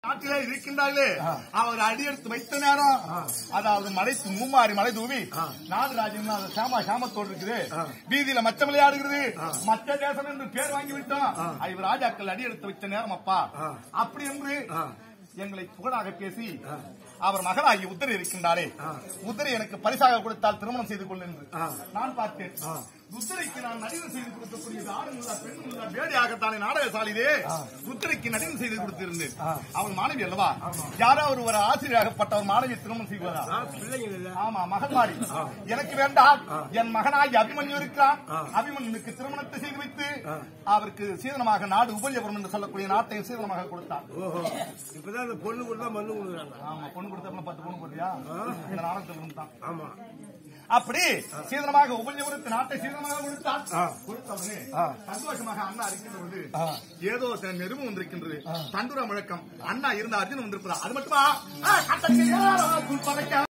நாட்டிலே இருக்கின்றார்களே அவர் அடியெடுத்து வைத்த நேரம் அதாவது மலை மூமாரி மலை தூவி நாடு ராஜ்யம் அது சாமா சாமத்தோடு இருக்குது வீதியில மச்ச விளையாடுகிறது மற்ற தேசம் என்று பேர் வாங்கி விட்டோம் இவர் ராஜாக்கள் அடியெடுத்து வைத்த நேரம் அப்பா அப்படி என்று எங்களை புகழாக பேசி அவர் மகனாகி உத்தரை இருக்கின்றாரே உத்தரை எனக்கு பரிசாக கொடுத்தால் திருமணம் செய்து கொள் என்று நான் பார்த்தேன் உத்தரைக்கு நான் நடிகை செய்து கொடுக்கக்கூடிய ஆணும் இல்ல பெண்ணும் இல்ல வேடியாகத்தானே நாடகசாலிலே உத்தரைக்கு நடிகை செய்து கொடுத்திருந்தேன் அவன் மாணவி அல்லவா யாரோ ஒரு ஒரு ஆசிரியராகப்பட்ட ஒரு மாணவி திருமணம் செய்வதா பிள்ளைங்க இல்ல ஆமா மகன் மாறி எனக்கு வேண்டாம் என் மகனாகி அபிமன்யு இருக்கிறான் அபிமன்யுக்கு திருமணத்தை செய்து வைத்து அவருக்கு சீதனமாக நாடு உபயபுரம் என்று சொல்லக்கூடிய நாட்டையும் சீதனமாக கொடுத்தான் ஓஹோ இப்பதான் இந்த பொண்ணு கொடுத்தா மண்ணு கொடுக்குறாங்க ஆமா பொண்ணு கொடுத்தப்ப பத்து பொண்ணு போறியா இந்த நாடகத்தில் தான் ஆமா அப்படி சீதனமாக உபயோகத்து நாட்டை சீதனமாக கொடுத்தான் கொடுத்தவனே சந்தோஷமாக அண்ணா இருக்கின்ற பொழுது ஏதோ த- நெருப்பு வந்திருக்கின்றது தண்டுர முழக்கம் அண்ணா இருந்த அர்ஜுன் வந்திருப்பதா அது மட்டுமா ஆ, கட்டளைக்கு ஏறாத புல் பதைக்க